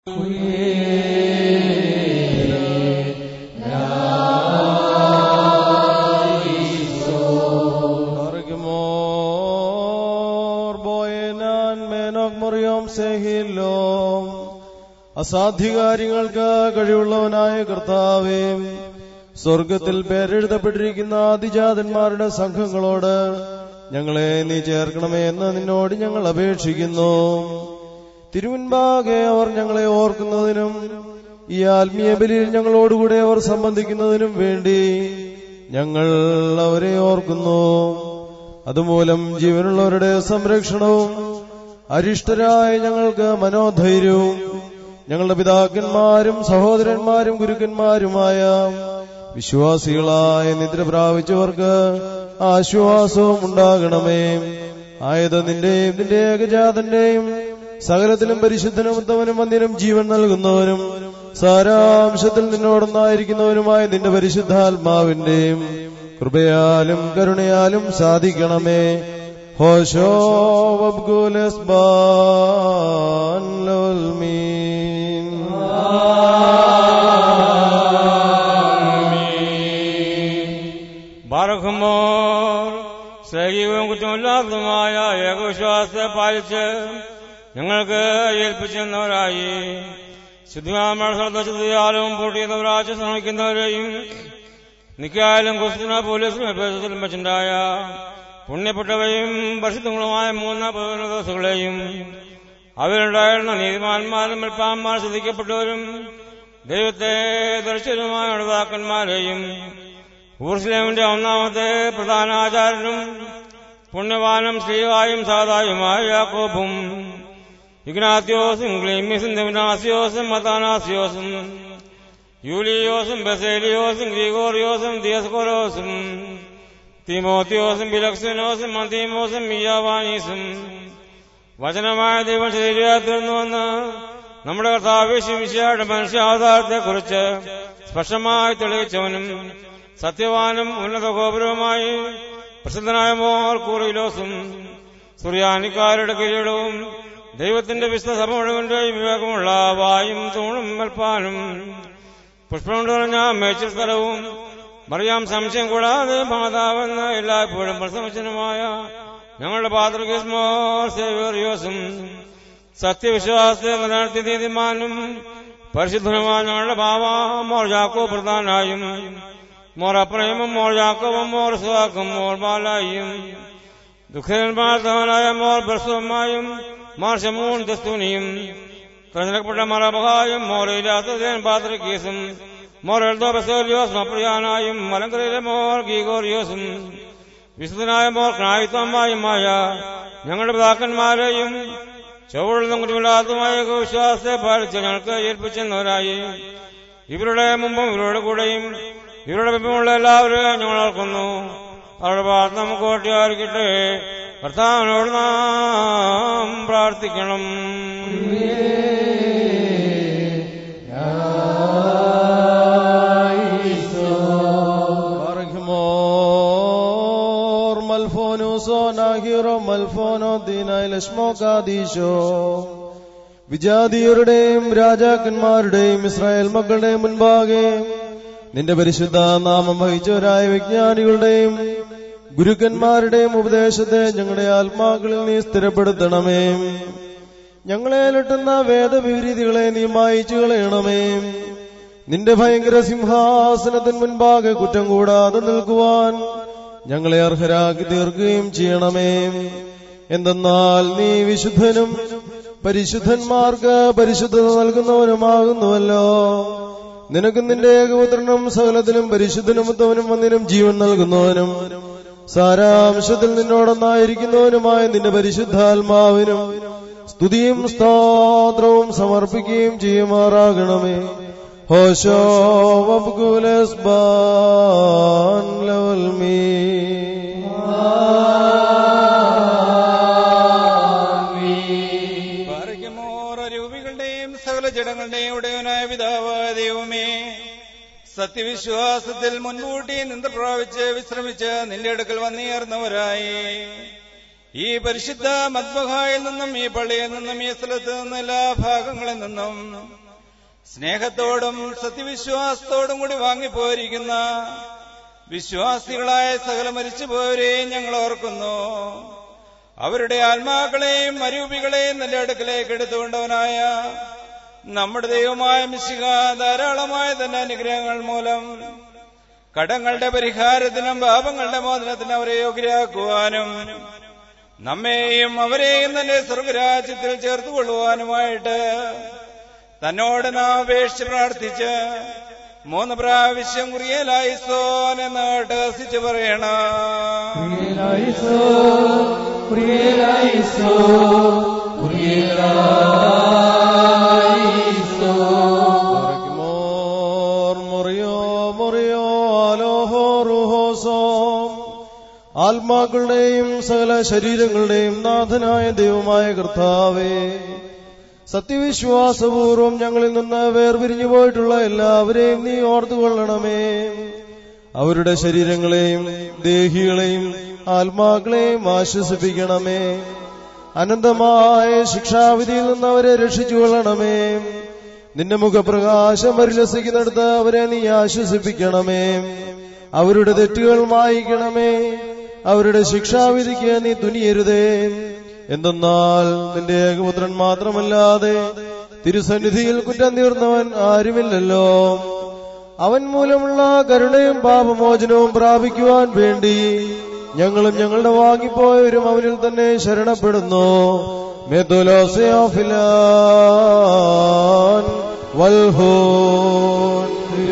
Argmor boyenan menok mറിയോം സെഹിലോം അസാധ്യകാര്യങ്ങൾക്ക് കഴിവുള്ളവനായ കർത്താവേ സ്വർഗത്തിൽ പേരെഴുതപ്പെട്ടിരിക്കുന്ന ആദിജാതന്മാരുടെ സംഘങ്ങളോട് ഞങ്ങളെ നീ ചേർക്കണമേ എന്ന് നിന്നോട് ഞങ്ങൾ അപേക്ഷിക്കുന്നു തിരുമുൻപാകെ അവർ ഞങ്ങളെ ഓർക്കുന്നതിനും ഈ ആത്മീയ ബലിയിൽ ഞങ്ങളോടുകൂടെ അവർ സംബന്ധിക്കുന്നതിനും വേണ്ടി ഞങ്ങൾ അവരെ ഓർക്കുന്നു അതുമൂലം ജീവനുള്ളവരുടെ സംരക്ഷണവും അരിഷ്ടരായ ഞങ്ങൾക്ക് മനോധൈര്യവും ഞങ്ങളുടെ പിതാക്കന്മാരും സഹോദരന്മാരും ഗുരുക്കന്മാരുമായ വിശ്വാസികളായ നിദ്ര പ്രാപിച്ചവർക്ക് ആശ്വാസവും ഉണ്ടാകണമേ ആയത് നിന്റെയും നിന്റെ ഏകജാതന്റെയും സകലത്തിലും പരിശുദ്ധനും ഉത്തമനും വന്യനും ജീവൻ നൽകുന്നവനും സാരാംശത്തിൽ നിന്നോടൊന്നായിരിക്കുന്നവനുമായ നിന്റെ പരിശുദ്ധാത്മാവിന്റെയും കൃപയാലും കരുണയാലും സാധിക്കണമേ ഹോശോ വബ്ഗുലസ് ബാൻ ലോൽമീൻ ബാറഖുമോർ സജീവവും കുറ്റമില്ലാത്തതുമായ ഏകവിശ്വാസത്തെ പാലിച്ച് ഞങ്ങൾക്ക് ഏൽപ്പിച്ചെന്നവരായി ശുദ്ധിയാലും പൂട്ടിയവരാഴ്ച ശ്രമിക്കുന്നവരെയും നിക്കായാലും കുസ്തിന പോലീസും എഫേസത്തിലും വെച്ചുണ്ടായ പുണ്യപ്പെട്ടവയും പരിശുദ്ധങ്ങളുമായ മൂന്ന് ദിവസങ്ങളെയും അവരുണ്ടായിരുന്ന നീതിമാന്മാരും മെൽപ്പാന്മാർ ശ്രദ്ധിക്കപ്പെട്ടവരും ദൈവത്തെ ദർശനമായ നേതാക്കന്മാരെയും ഊർസ്ലേമിന്റെ ഒന്നാമത്തെ പ്രധാന ആചാര്യനും പുണ്യവാനും ശ്രീവായും സാദായുമായ യാക്കോബും ഇഗ്നാത്യോസും ക്ലീമിസും ദമിനാസിയോസും മതാനാസിയോസും യൂലിയോസും ബസേലിയോസും ഗ്രിഗോറിയോസും ദിയസ്കോരോസും തിമോത്തിയോസും ബിലക്സിനോസും മന്തിമോസും മിയാവാനീസും വചനമായ ദൈവം ശരീരത്തിൽ തീർന്നുവെന്ന് നമ്മുടെ കർത്താവിശ്വമിശയുടെ മനുഷ്യാവതാരത്തെക്കുറിച്ച് സ്പഷ്ടമായി തെളിയിച്ചവനും സത്യവാനും ഉന്നത ഗോപുരവുമായി പ്രസിദ്ധനായ മോർ കൂറിലോസും സുറിയാനിക്കാരുടെ കിരീടവും ദൈവത്തിന്റെ വിശുദ്ധ സഭ മുഴുവന്റെയും വിവേകമുള്ള വായും തൂണും വെൽപ്പാനും പുഷ്പം കൊണ്ട് നിറഞ്ഞ മേച്ചിൽ സ്ഥലവും മറിയാം സംശയം കൂടാതെ മാതാവെന്ന് എല്ലായ്പ്പോഴും പ്രസവചനമായ ഞങ്ങളുടെ പാതൃകേസ്മോർ സേവ്യോറിയോസും സത്യവിശ്വാസത്തെ നിലനിർത്തി നീതിമാനും പരിശുദ്ധനുമായ ഞങ്ങളുടെ ബാബ മോർ ജാക്കോ പ്രധാനായും മോർ അപ്രേമും മോർ ജാക്കോവും മോർ സുവാക്കും മോർ ബാലായും ദുഃഖന്മാർ തവനായ മോർ പ്രസവമായും മോർ ശമൂൺ ദസ്തൂനിയും തിരഞ്ഞെടുക്കപ്പെട്ട മറബഹായും മോറയില്ലാത്തതേൻ പാത്രികീസും മോർ എൽദോ ബസോലിയോസ് മപ്രിയാനായും മലങ്കരയിലെ മോർ ഗീഗോറിയോസും വിശുദ്ധനായ മോർ ക്നായിത്വമായുമായ ഞങ്ങളുടെ പിതാക്കന്മാരെയും ചൊവ്വഴുതും കുറ്റമില്ലാത്തതുമായ വിശ്വാസത്തെ പാലിച്ച് ഞങ്ങൾക്ക് ഏൽപ്പിച്ചെന്നവരായി ഇവരുടെ മുമ്പും ഇവരുടെ കൂടെയും ഇവരുടെ മുമ്പുമുള്ള എല്ലാവരെയും ഞങ്ങൾ ഓർക്കുന്നു അവരുടെ പ്രാർത്ഥന നമുക്ക് ഓട്ടിയായിരിക്കട്ടെ കർത്താവിനോട് നാം പ്രാർത്ഥിക്കണം Bargmor malfonuso nahiro malfono dinai ലശ്മോകാദീശോ വിജാതിയരുടെയും രാജാക്കന്മാരുടെയും ഇസ്രായേൽ മക്കളുടെയും മുൻപാകെ നിന്റെ പരിശുദ്ധ നാമം വഹിച്ചവരായ വിജ്ഞാനികളുടെയും ഗുരുക്കന്മാരുടെയും ഉപദേശത്തെ ഞങ്ങളുടെ ആത്മാക്കളിൽ നീ സ്ഥിരപ്പെടുത്തണമേ ഞങ്ങളെ അലട്ടുന്ന വേദവിപരീതികളെ നീ മായിച്ചു കളയണമേ നിന്റെ ഭയങ്കര സിംഹാസനത്തിന് മുൻപാകെ കുറ്റം കൂടാതെ നിൽക്കുവാൻ ഞങ്ങളെ അർഹരാക്കി തീർക്കുകയും ചെയ്യണമേ എന്തെന്നാൽ നീ വിശുദ്ധനും പരിശുദ്ധന്മാർക്ക് പരിശുദ്ധത നൽകുന്നവനുമാകുന്നുവല്ലോ നിനക്ക് നിന്റെ ഏകപുത്രനും സകലത്തിലും പരിശുദ്ധനും ഉത്തമനും വന്നിനും ജീവൻ നൽകുന്നവനും സാരാംശത്തിൽ നിന്നോടൊന്നായിരിക്കുന്നവനുമായ നിന്റെ പരിശുദ്ധാത്മാവിനും സ്തുതിയും സ്തോത്രവും സമർപ്പിക്കുകയും ചെയ്യുമാറാകണമേ ഹോശോ വബ്കുലസ് ബാൻ ലവൽമീ രൂപികളുടെയും സകല ജഡങ്ങളുടെയും ഉടയവനായ പിതാവായ ദൈവമേ സത്യവിശ്വാസത്തിൽ മുൻകൂട്ടി നിന്ന് പ്രാപിച്ച് വിശ്രമിച്ച് നിന്റെ അടുക്കൽ വന്നേർന്നവരായി ഈ പരിശുദ്ധ മദ്ബഹായിൽ നിന്നും ഈ പള്ളിയിൽ നിന്നും ഈ സ്ഥലത്ത് നിന്നും എല്ലാ ഭാഗങ്ങളിൽ നിന്നും സ്നേഹത്തോടും സത്യവിശ്വാസത്തോടും കൂടി വാങ്ങിപ്പോയിരിക്കുന്ന വിശ്വാസികളായ സകല മരിച്ചുപോയവരെയും ഞങ്ങൾ ഓർക്കുന്നു അവരുടെ ആത്മാക്കളെയും അരൂപികളെയും നിന്റെ അടുക്കലേക്ക് എടുത്തുകൊണ്ടവനായ നമ്മുടെ ദൈവമായ മിശിക ധാരാളമായ തന്നെ അനുഗ്രഹങ്ങൾ മൂലം കടങ്ങളുടെ പരിഹാരത്തിനും പാപങ്ങളുടെ മോചനത്തിനും അവരെ യോഗ്യരാക്കുവാനും നമ്മെയും അവരെയും തന്നെ സ്വർഗരാജ്യത്തിൽ ചേർത്തുകൊള്ളുവാനുമായിട്ട് തന്നോട് നാം അപേക്ഷിച്ച് പ്രാർത്ഥിച്ച് മൂന്ന് പ്രാവശ്യം കുറിയലായി സോൻ എന്ന് ടഹസിച്ച് പറയണം മറയ്ക്കുമോർ മുറിയോ മുറിയോ അലോഹോ റുഹോസോം ആത്മാക്കളുടെയും സകല ശരീരങ്ങളുടെയും നാഥനായ ദൈവമായ കർത്താവേ സത്യവിശ്വാസപൂർവം ഞങ്ങളിൽ നിന്ന് വേർപിരിഞ്ഞു പോയിട്ടുള്ള എല്ലാവരെയും നീ ഓർത്തുകൊള്ളണമേ അവരുടെ ശരീരങ്ങളെയും ദേഹികളെയും ആത്മാക്കളെയും ആശ്വസിപ്പിക്കണമേ അനന്തമായ ശിക്ഷാവിധിയിൽ നിന്ന് അവരെ രക്ഷിച്ചുകൊള്ളണമേ നിന്റെ മുഖപ്രകാശം പരിലസിക്കുന്നിടത്ത് അവരെ നീ ആശ്വസിപ്പിക്കണമേ അവരുടെ തെറ്റുകൾ മായിക്കണമേ അവരുടെ ശിക്ഷാവിധിക്ക് നീ തുനിയരുതേ എന്തെന്നാൽ നിന്റെ ഏകപുത്രൻ മാത്രമല്ലാതെ തിരുസന്നിധിയിൽ കുറ്റം തീർന്നവൻ ആരുമില്ലല്ലോ അവൻ മൂലമുള്ള കരുണയും പാപമോചനവും പ്രാപിക്കുവാൻ വേണ്ടി ഞങ്ങളും ഞങ്ങളുടെ വാങ്ങിപ്പോയവരും അവനിൽ തന്നെ ശരണപ്പെടുന്നു മെതുലോസയോഫിലാൻ വൽഹോൻ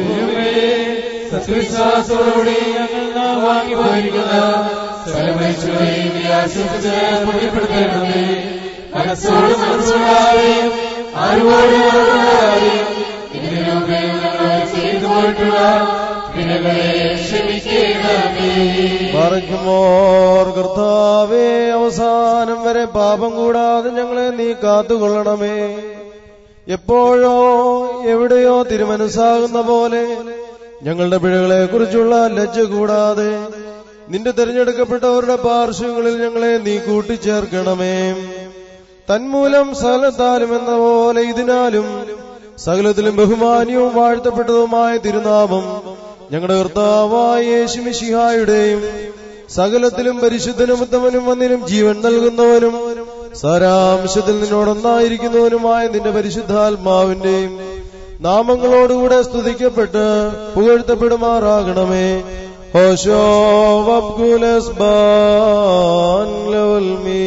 സത്യവിശ്വാസത്തോടെ ഞങ്ങൾ നാം വാങ്ങിപ്പോയിരിക്കുന്ന സ്ഥലമരിച്ചുപോയി ആശ്വസിച്ച് പുണ്യപ്പെടുത്തണമേ മനസ്സോട് മനസ്സോടാതെയും അറിവോട് അറിവാതെയും ഇതിനു മുമ്പേ ഞങ്ങൾ ചെയ്തു പോയിട്ടുള്ള പിഴകളെ ക്ഷമിക്കണമേ മറയ്ക്കുമോർ കർത്താവേ അവസാനം വരെ പാപം കൂടാതെ ഞങ്ങളെ നീ കാത്തുകൊള്ളണമേ എപ്പോഴോ എവിടെയോ തിരുമനസ്സാകുന്ന പോലെ ഞങ്ങളുടെ പിഴകളെ കുറിച്ചുള്ള ലജ്ജ കൂടാതെ നിന്റെ തിരഞ്ഞെടുക്കപ്പെട്ടവരുടെ പാർശ്വങ്ങളിൽ ഞങ്ങളെ നീ കൂട്ടിച്ചേർക്കണമേ തന്മൂലം സകലത്താലും എന്ന പോലെ ഇതിനാലും സകലത്തിലും ബഹുമാന്യവും വാഴ്ത്തപ്പെട്ടതുമായ തിരുനാമം ഞങ്ങളുടെ കർത്താവായ യേശുമിഷിഹായുടെയും സകലത്തിലും പരിശുദ്ധനും ഉത്തമനും വന്നിനും ജീവൻ നൽകുന്നവനും സാരാംശത്തിൽ നിന്നോടൊന്നായിരിക്കുന്നവനുമായ നിന്റെ പരിശുദ്ധാത്മാവിന്റെയും നാമങ്ങളോടുകൂടെ സ്തുതിക്കപ്പെട്ട് പുകഴ്ത്തപ്പെടുമാറാകണമേ ഹോശോ വബ്കുലസ് ബാൻ ലവൽ മീ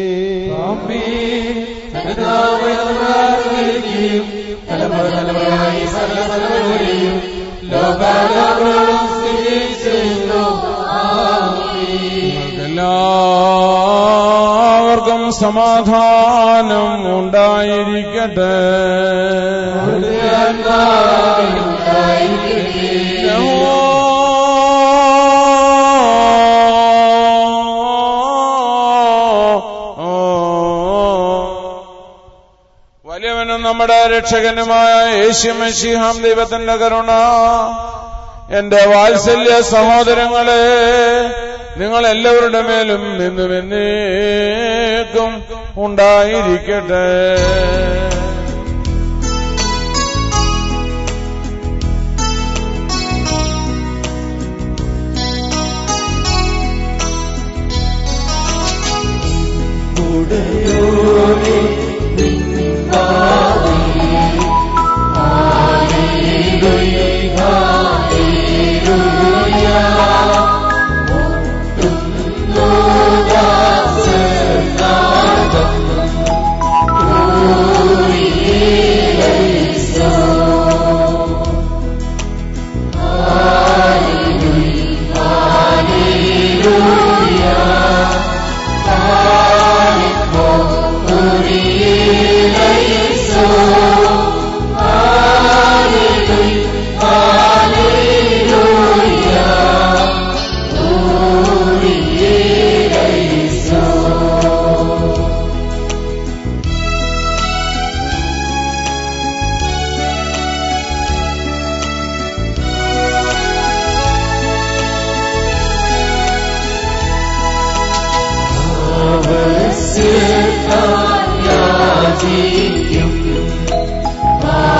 തലമുറ തലമുറയായി സകല തലമുറയും ലോകാലോകങ്ങളും സ്ഥിതി ചെയ്യുന്നു എല്ലാവർക്കും സമാധാനം ഉണ്ടായിരിക്കട്ടെ വലിയവനും നമ്മുടെ രക്ഷകനുമായ യേശുമശിഹാം ദൈവത്തിന്റെ കരുണ എന്റെ വാത്സല്യ സഹോദരങ്ങളെ നിങ്ങൾ എല്ലാവരുടെ മേലും നിന്നും എന്നേക്കും ഉണ്ടായിരിക്കട്ടെ